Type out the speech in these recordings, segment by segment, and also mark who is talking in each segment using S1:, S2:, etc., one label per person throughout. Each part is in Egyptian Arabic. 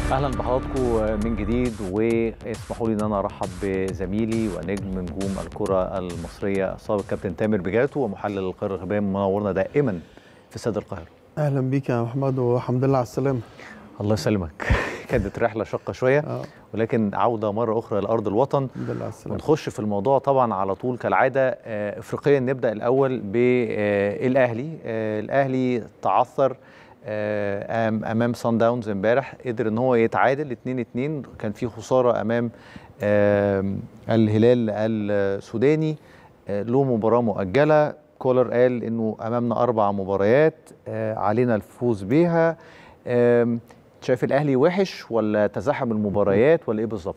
S1: اهلا بحضراتكم من جديد واسمحوا لي ان انا ارحب بزميلي ونجم نجوم الكره المصريه السابق كابتن تامر بجاتو ومحلل القاهره الغربيه منورنا دائما في استاد القاهره
S2: اهلا بيك يا محمد والحمد لله على السلامه
S1: الله يسلمك كانت رحله شاقه شويه
S2: اه
S1: ولكن عوده مره اخرى لارض الوطن
S2: الحمد لله على السلامه
S1: ونخش في الموضوع طبعا على طول كالعاده آه، افريقيا نبدا الاول بالاهلي الاهلي تعثر آه، أم- امام سان داونز امبارح قدر ان هو يتعادل 2 2 كان في خساره امام آم، الهلال السوداني آه، له مباراه مؤجله كولر قال انه امامنا اربع مباريات آه، علينا الفوز بيها آم، شايف الاهلي وحش ولا تزاحم المباريات ولا ايه بالظبط؟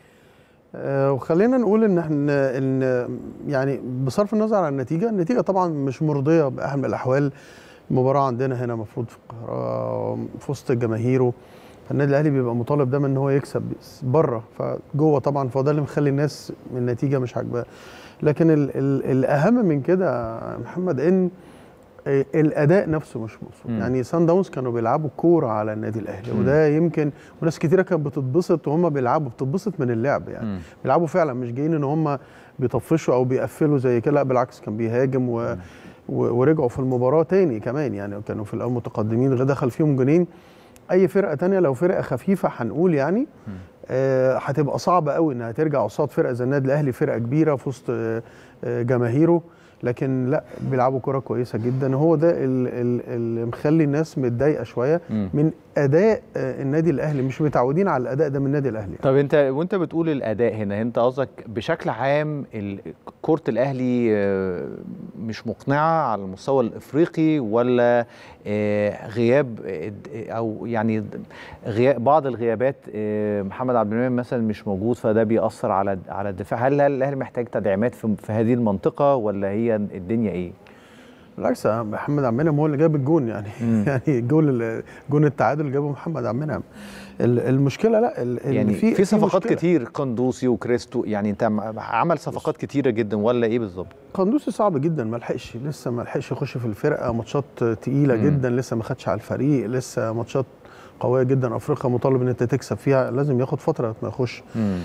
S2: آه وخلينا نقول ان احنا ان يعني بصرف النظر عن النتيجه النتيجه طبعا مش مرضيه باحد الاحوال المباراه عندنا هنا المفروض في القاهره في وسط جماهيره فالنادي الاهلي بيبقى مطالب دايما ان هو يكسب بره فجوه طبعا فده اللي مخلي الناس من النتيجه مش عاجباها لكن ال ال الاهم من كده يا محمد ان آه، الاداء نفسه مش مظبوط
S1: مم.
S2: يعني سان داونز كانوا بيلعبوا كوره على النادي الاهلي
S1: مم.
S2: وده يمكن وناس كتيره كانت بتتبسط وهم بيلعبوا بتتبسط من اللعب يعني
S1: مم.
S2: بيلعبوا فعلا مش جايين ان هم بيطفشوا او بيقفلوا زي كده لا بالعكس كان بيهاجم و... و... ورجعوا في المباراه تاني كمان يعني كانوا في الاول متقدمين غدا دخل فيهم جونين اي فرقه تانية لو فرقه خفيفه هنقول يعني
S1: مم.
S2: آه هتبقى صعبه قوي انها ترجع قصاد فرقه زي النادي الاهلي فرقه كبيره في وسط آه آه، جماهيره لكن لا بيلعبوا كره كويسه جدا هو ده ال- ال- اللي مخلي الناس متضايقه شويه
S1: مم.
S2: من اداء آه، النادي الاهلي مش متعودين على الاداء ده من النادي الاهلي
S1: طب انت وانت بتقول الاداء هنا انت قصدك بشكل عام ال- كرة الاهلي آه، مش مقنعه على المستوى الافريقي ولا آه، غياب آه، او يعني غياب بعض الغيابات آه، محمد عبد المنعم مثلا مش موجود فده بيأثر على على الدفاع هل هل الاهلي محتاج تدعيمات في في هذه المنطقه ولا هي الدنيا ايه؟
S2: بالعكس يا محمد عبد المنعم هو اللي جاب الجون يعني
S1: مم.
S2: يعني الجول ال- جون التعادل جابه محمد عبد المنعم ال- المشكله لا ال- ال-
S1: يعني في, في صفقات
S2: مشكلة.
S1: كتير قندوسي وكريستو يعني انت عم- عمل صفقات كتيره جدا ولا ايه بالظبط؟
S2: قندوسي صعب جدا ما لحقش لسه ما لحقش يخش في الفرقه ماتشات تقيله
S1: مم.
S2: جدا لسه ما خدش على الفريق لسه ماتشات قويه جدا افريقيا مطالب ان انت تكسب فيها لازم ياخد فتره ما يخش
S1: مم.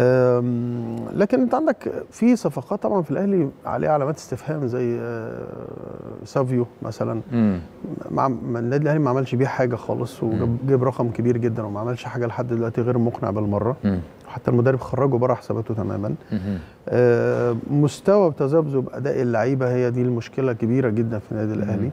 S2: أم، لكن انت عندك في صفقات طبعا في الاهلي عليها علامات استفهام زي آه، سافيو مثلا
S1: مم.
S2: مع ما النادي الاهلي ما عملش بيه حاجه خالص وجاب جاب رقم كبير جدا وما عملش حاجه لحد دلوقتي غير مقنع بالمره
S1: مم.
S2: حتى المدرب خرجه بره حساباته تماما
S1: مم.
S2: آه، مستوى تذبذب اداء اللعيبه هي دي المشكله كبيره جدا في النادي الاهلي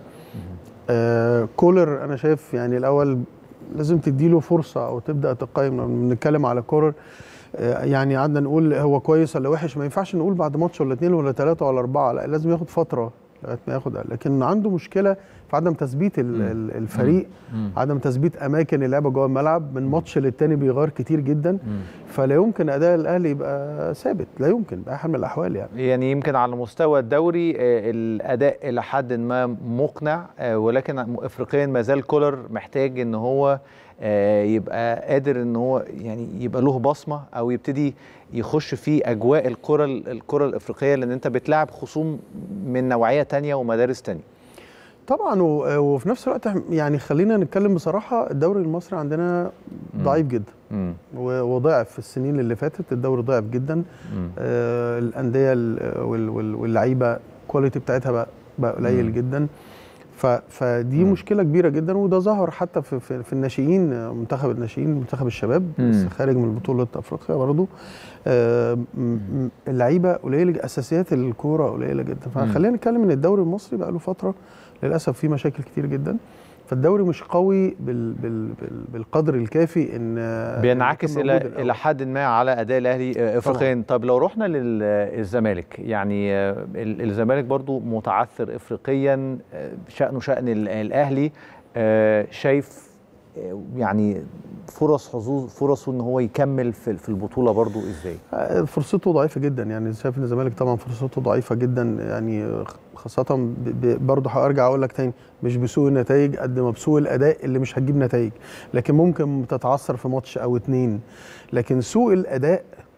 S2: آه، كولر انا شايف يعني الاول لازم تديله فرصه او تبدا تقيم لما بنتكلم على كولر آه، يعني قعدنا نقول هو كويس ولا وحش ما ينفعش نقول بعد ماتش ولا اثنين ولا ثلاثه ولا اربعه لا لازم ياخد فتره لغايه ما ياخد لكن عنده مشكله في عدم تثبيت ال-
S1: مم.
S2: ال- الفريق
S1: مم.
S2: عدم تثبيت اماكن اللعبه جوه الملعب من ماتش للتاني بيغير كتير جدا
S1: مم.
S2: فلا يمكن اداء الاهلي يبقى ثابت لا يمكن باي حال من الاحوال يعني
S1: يعني يمكن على مستوى الدوري آه، الاداء الى حد ما مقنع آه، ولكن افريقيا ما زال كولر محتاج ان هو آه، يبقى قادر ان هو يعني يبقى له بصمه او يبتدي يخش في اجواء الكره الكره الافريقيه لان انت بتلعب خصوم من نوعيه تانية ومدارس تانية
S2: طبعا و- وفي نفس الوقت إحنا- يعني خلينا نتكلم بصراحه الدوري المصري عندنا ضعيف جدا
S1: مم.
S2: و- وضعف في السنين اللي فاتت الدوري ضعف جدا
S1: مم.
S2: آه الانديه ال- وال- وال- واللعيبه الكواليتي بتاعتها بقى, بقى
S1: مم.
S2: قليل جدا ف فدي
S1: مم.
S2: مشكله كبيره جدا وده ظهر حتى في, في, في الناشئين آه، منتخب الناشئين منتخب الشباب
S1: مم.
S2: لسه خارج من بطوله افريقيا برضه آه م- م- اللعيبه قليله ج- اساسيات الكوره قليله جدا فخلينا نتكلم ان الدوري المصري بقى له فتره للاسف فيه مشاكل كتير جدا فالدوري مش قوي بال بال بال بالقدر الكافي ان آه،
S1: بينعكس
S2: يكون
S1: الى
S2: موجود الأول.
S1: الى حد ما على اداء الاهلي آه، افريقيا طب لو رحنا للزمالك يعني آه، ال- الزمالك برضو متعثر افريقيا آه، شانه شان ال- الاهلي آه، شايف آه، يعني فرص حظوظ فرصه ان هو يكمل في في البطوله برضو ازاي
S2: آه، فرصته ضعيفه جدا يعني شايف ان الزمالك طبعا فرصته ضعيفه جدا يعني خاصه ب- ب- برضه هرجع اقول لك تاني مش بسوء النتائج قد ما بسوء الاداء اللي مش هتجيب نتائج لكن ممكن تتعثر في ماتش او اتنين لكن سوء الاداء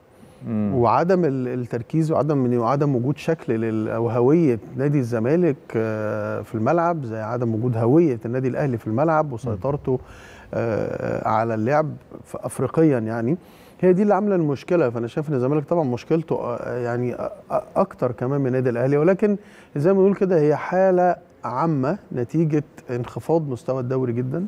S1: مم.
S2: وعدم ال- التركيز وعدم وعدم وجود شكل لل- او هويه نادي الزمالك آه، في الملعب زي عدم وجود هويه النادي الاهلي في الملعب وسيطرته آه، على اللعب ف- افريقيا يعني هي دي اللي عامله المشكله فانا شايف ان الزمالك طبعا مشكلته آه، يعني أ- أ- اكتر كمان من النادي الاهلي ولكن زي ما بنقول كده هي حاله عامه نتيجه انخفاض مستوى الدوري جدا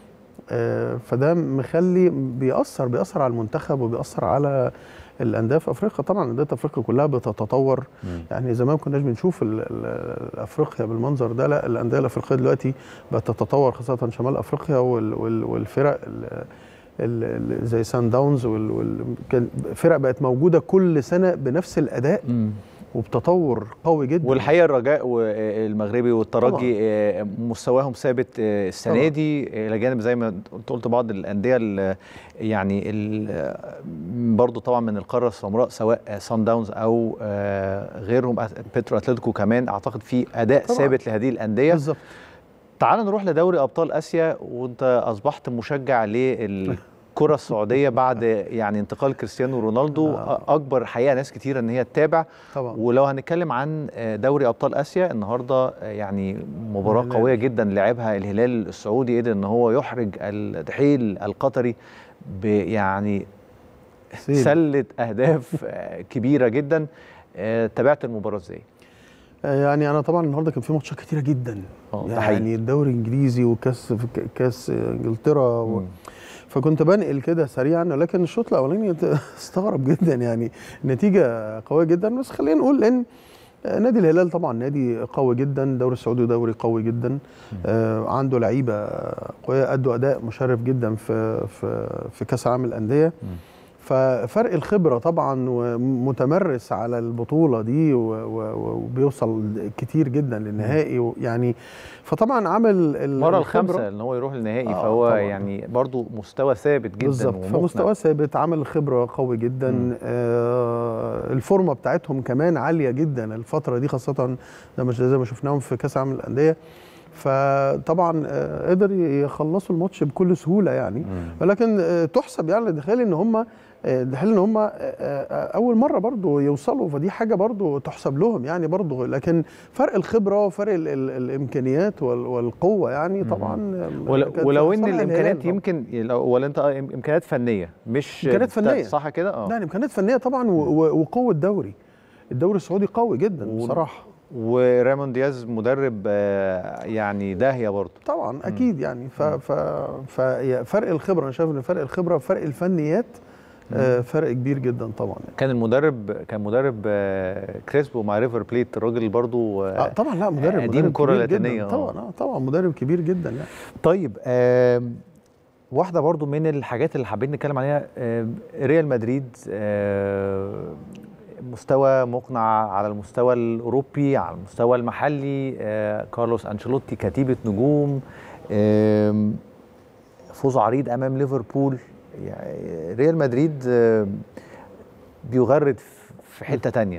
S2: آه، فده مخلي بيأثر بيأثر على المنتخب وبيأثر على الانديه في افريقيا طبعا انديه افريقيا كلها بتتطور
S1: مم.
S2: يعني زمان ما كناش بنشوف ال- ال- افريقيا بالمنظر ده لا الانديه الافريقيه دلوقتي بقت تتطور خاصه شمال افريقيا وال وال والفرق ال- ال- ال- زي سان داونز وال وال كان فرق بقت موجوده كل سنه بنفس الاداء
S1: مم.
S2: وبتطور قوي جدا
S1: والحقيقه الرجاء والمغربي والترجي آه، مستواهم ثابت آه، السنه
S2: طبعاً.
S1: دي آه، الى جانب زي ما أنت قلت بعض الانديه ال- يعني ال- آه، برضو طبعا من القاره السمراء سواء سان داونز او آه، غيرهم أت- بيترو اتلتيكو كمان اعتقد في اداء
S2: طبعاً.
S1: ثابت لهذه الانديه
S2: بالظبط
S1: تعال نروح لدوري ابطال اسيا وانت اصبحت مشجع للكره السعوديه بعد يعني انتقال كريستيانو رونالدو
S2: آه.
S1: اكبر حقيقه ناس كتيره ان هي تتابع
S2: طبعا
S1: ولو هنتكلم عن آه، دوري ابطال اسيا النهارده آه، يعني مباراه
S2: الهلال.
S1: قويه جدا لعبها الهلال السعودي قدر ان هو يحرج الدحيل القطري ب يعني
S2: سيل.
S1: سله اهداف آه، كبيره جدا آه، تابعت المباراه ازاي؟
S2: يعني انا طبعا النهارده كان في ماتشات كتيره جدا
S1: اه ده حقيقي.
S2: يعني الدوري الانجليزي وكاس كاس انجلترا و...
S1: مم.
S2: فكنت بنقل كده سريعا ولكن الشوط الاولاني استغرب جدا يعني النتيجه قويه جدا بس خلينا نقول ان نادي الهلال طبعا نادي قوي جدا الدوري السعودي دوري قوي جدا آه عنده لعيبه قويه ادوا اداء مشرف جدا في في في كاس العالم للانديه
S1: مم.
S2: ففرق الخبره طبعا ومتمرس على البطوله دي و- و- وبيوصل كتير جدا للنهائي يعني فطبعا عمل ال-
S1: المره
S2: الخبرة.
S1: الخامسه ان هو يروح للنهائي
S2: آه،
S1: فهو
S2: طبعاً.
S1: يعني برضو مستوى ثابت جدا
S2: بالظبط
S1: ومقنع.
S2: فمستواه ثابت عمل خبره قوي جدا
S1: مم.
S2: آه الفورمه بتاعتهم كمان عاليه جدا الفتره دي خاصه زي ما زي ما شفناهم في كاس العالم للانديه فطبعا آه قدر يخلصوا الماتش بكل سهوله يعني
S1: مم.
S2: ولكن آه تحسب يعني للدخيل ان هم دحيل ان هم اول مره برضو يوصلوا فدي حاجه برضو تحسب لهم يعني برضو لكن فرق الخبره وفرق ال ال الامكانيات وال- والقوه يعني طبعا
S1: ولو,
S2: كانت
S1: ولو
S2: في
S1: ان
S2: صالح
S1: الامكانيات
S2: الهلال طبعاً.
S1: يمكن لو- ولا انت آه، امكانيات فنيه مش
S2: إمكانيات
S1: بتا-
S2: فنية.
S1: صح كده اه
S2: لا امكانيات فنيه طبعا و- و- وقوه دوري الدوري السعودي قوي جدا
S1: و-
S2: بصراحه
S1: وريمون دياز مدرب آه، يعني داهيه برضه
S2: طبعا اكيد يعني ف ف ففرق الخبره انا شايف ان فرق الخبره وفرق الفنيات آه، فرق كبير جدا طبعا يعني.
S1: كان المدرب كان مدرب آه، كريسبو مع ريفر بليت الراجل برضه
S2: آه طبعا لا مدرب
S1: قديم
S2: مدرب
S1: كرة
S2: كبير جداً.
S1: لاتينية، آه.
S2: طبعا آه طبعا مدرب كبير جدا يعني
S1: طيب آم، واحده برضو من الحاجات اللي حابين نتكلم عليها آم، ريال مدريد آم، مستوى مقنع على المستوى الاوروبي على المستوى المحلي آه، كارلوس انشيلوتي كتيبه نجوم آم، فوز عريض امام ليفربول يعني ريال مدريد آم، بيغرد في حته تانية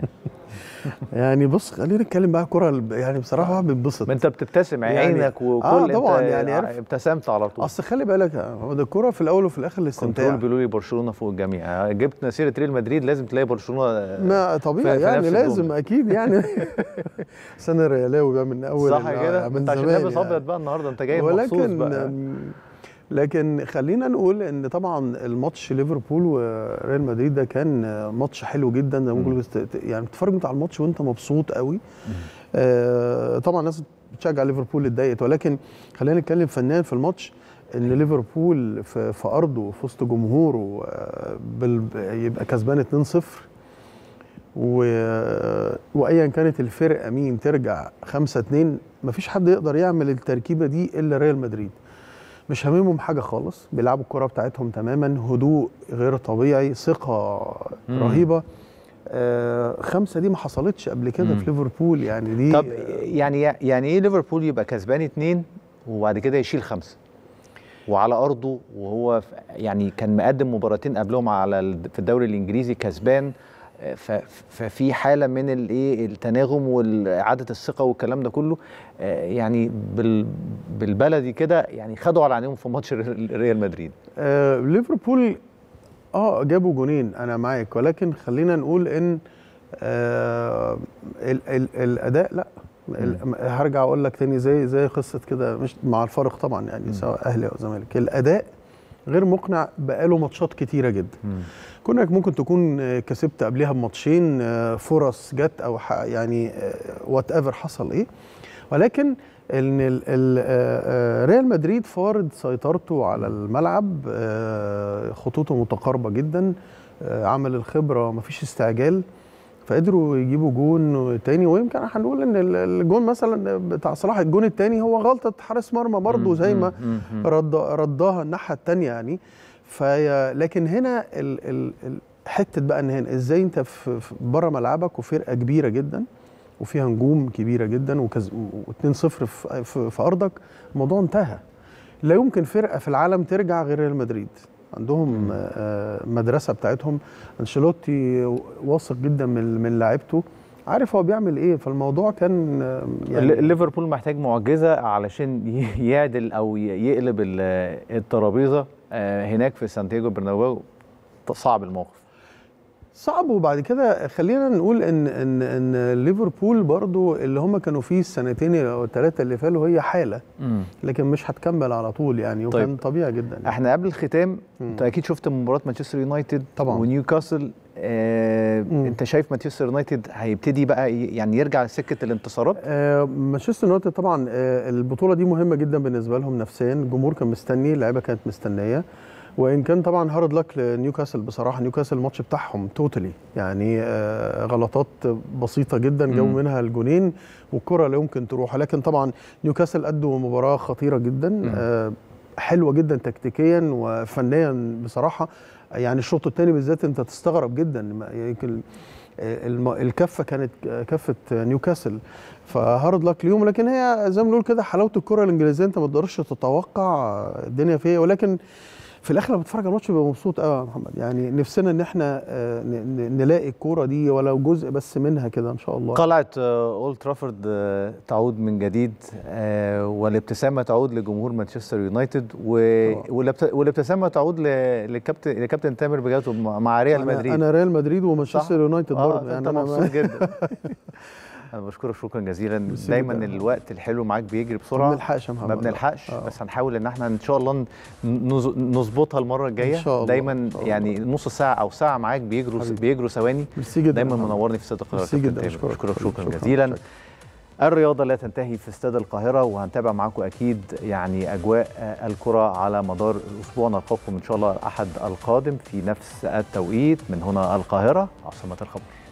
S2: يعني بص خلينا نتكلم بقى كره الب- يعني بصراحه الواحد بيتبسط
S1: ما انت بتبتسم
S2: يعني-
S1: عينك وكل
S2: آه، طبعاً،
S1: انت
S2: يعني عارف-
S1: ابتسمت على طول
S2: اصل خلي بالك هو ده الكوره في الاول وفي الاخر
S1: كنترول
S2: الاستمتاع
S1: بيقولوا لي برشلونه فوق الجميع جبت سيره ريال مدريد لازم تلاقي برشلونه
S2: ما طبيعي
S1: في- في
S2: يعني
S1: نفس
S2: لازم
S1: الجملة.
S2: اكيد يعني بس انا ريالاوي بقى من اول
S1: صح
S2: ال-
S1: كده
S2: من
S1: انت عشان
S2: زمان
S1: لابس
S2: يعني.
S1: ابيض بقى النهارده انت جاي مخصوص
S2: ولكن
S1: بقى
S2: لكن خلينا نقول ان طبعا الماتش ليفربول وريال مدريد ده كان ماتش حلو جدا زي ما
S1: مم.
S2: بقول بس ت- يعني بتتفرج انت على الماتش وانت مبسوط قوي آه طبعا الناس بتشجع ليفربول اتضايقت ولكن خلينا نتكلم فنيا في الماتش ان ليفربول في, في ارضه في وسط جمهوره آه، بال يبقى كسبان 2-0 و... وايا كانت الفرقه مين ترجع 5 2 مفيش حد يقدر يعمل التركيبه دي الا ريال مدريد مش هاممهم حاجه خالص بيلعبوا الكره بتاعتهم تماما هدوء غير طبيعي ثقه
S1: مم.
S2: رهيبه آه خمسه دي ما حصلتش قبل كده
S1: مم.
S2: في ليفربول يعني دي
S1: طب يعني يعني ايه ليفربول يبقى كسبان اتنين وبعد كده يشيل خمسه وعلى ارضه وهو ف- يعني كان مقدم مباراتين قبلهم على ال- في الدوري الانجليزي كسبان آه، ف- ففي حاله من الايه التناغم واعاده الثقه والكلام ده كله آه، يعني بال بالبلدي كده يعني خدوا على عينيهم في ماتش ريال مدريد
S2: آه ليفربول اه جابوا جونين انا معاك ولكن خلينا نقول ان آه ال ال الاداء لا ال- هرجع اقول لك تاني زي زي قصه كده مش مع الفارق طبعا يعني سواء اهلي او زمالك الاداء غير مقنع بقاله ماتشات كتيره جدا كونك ممكن تكون آه، كسبت قبلها بماتشين آه، فرص جت او ح- يعني وات ايفر حصل ايه ولكن ان ال- ال- آه، آه، ريال مدريد فارض سيطرته على الملعب آه، خطوطه متقاربه جدا آه، عمل الخبره مفيش استعجال فقدروا يجيبوا جون تاني ويمكن هنقول ان ال- الجون مثلا بتاع صلاح الجون التاني هو غلطه حارس مرمى برضه زي ما رد رداها الناحيه الثانيه يعني في لكن هنا ال ال ال حته بقى ان هنا ازاي انت في في بره ملعبك وفرقه كبيره جدا وفيها نجوم كبيره جدا وكز و2-0 في, في, في ارضك الموضوع انتهى لا يمكن فرقه في العالم ترجع غير ريال مدريد عندهم آه، مدرسه بتاعتهم انشيلوتي واثق جدا من من لاعيبته عارف هو بيعمل ايه فالموضوع كان آه،
S1: يعني ليفربول محتاج معجزه علشان ي- يعدل او ي- يقلب ال- الترابيزه آه، هناك في سانتياغو برنابيو صعب الموقف
S2: صعب وبعد كده خلينا نقول ان ان ان ليفربول برضو اللي هم كانوا فيه السنتين او الثلاثه اللي فاتوا هي حاله لكن مش هتكمل على طول يعني وكان
S1: طيب.
S2: طبيعي جدا يعني.
S1: احنا قبل الختام
S2: مم.
S1: انت اكيد شفت مباراه مانشستر يونايتد
S2: طبعاً.
S1: ونيوكاسل آه
S2: مم.
S1: انت شايف مانشستر يونايتد هيبتدي بقى ي- يعني يرجع لسكه الانتصارات
S2: آه، مانشستر يونايتد طبعا آه، البطوله دي مهمه جدا بالنسبه لهم نفسيا الجمهور كان مستني اللعيبه كانت مستنيه وان كان طبعا هارد لك لنيوكاسل بصراحه نيوكاسل الماتش بتاعهم توتالي يعني آه، غلطات بسيطه جدا جابوا
S1: مم.
S2: منها الجونين والكره لا يمكن تروح لكن طبعا نيوكاسل ادوا مباراه خطيره جدا آه، حلوه جدا تكتيكيا وفنيا بصراحه يعني الشوط الثاني بالذات انت تستغرب جدا ما- يمكن الم- الكفه كانت كفه نيوكاسل فهارد لك اليوم لكن هي زي ما بنقول كده حلاوه الكره الانجليزيه انت ما تقدرش تتوقع الدنيا فيها ولكن في الاخر لما بتتفرج على الماتش ببقى مبسوط قوي يا محمد يعني نفسنا ان احنا آه، ن- ن- نلاقي الكوره دي ولو جزء بس منها كده ان شاء الله
S1: قلعه آه، اولد ترافورد آه، تعود من جديد آه، والابتسامه تعود لجمهور مانشستر يونايتد و-
S2: طبعاً.
S1: والابت- والابتسامه تعود ل- لكابتن لكابتن تامر بجد مع مع ريال
S2: أنا,
S1: مدريد
S2: انا ريال مدريد
S1: صح؟
S2: ومانشستر يونايتد
S1: اه
S2: برضه
S1: انت
S2: يعني انا
S1: مبسوط
S2: ما-
S1: جدا انا بشكرك شكرا جزيلا
S2: ميرسي
S1: دايما
S2: جداً.
S1: الوقت الحلو معاك بيجري
S2: ما
S1: بسرعه
S2: بنلحقش يا محمد
S1: ما بنلحقش
S2: آه.
S1: بس هنحاول ان احنا ان شاء الله نز- نظبطها المره الجايه
S2: إن شاء الله،
S1: دايما
S2: إن شاء الله.
S1: يعني نص ساعه او ساعه معاك بيجروا
S2: حبيبي.
S1: بيجروا ثواني
S2: ميرسي جدا
S1: دايما
S2: يا محمد.
S1: منورني في استاد القاهره
S2: ميرسي
S1: كابتن
S2: جدا
S1: تامر.
S2: اشكرك
S1: بشكرك شكرا
S2: شكراً.
S1: جزيلا
S2: شكراً.
S1: الرياضه لا تنتهي في استاد القاهره وهنتابع معاكم اكيد يعني اجواء آه، الكره على مدار الاسبوع نلقاكم ان شاء الله الاحد القادم في نفس التوقيت من هنا القاهره عاصمه الخبر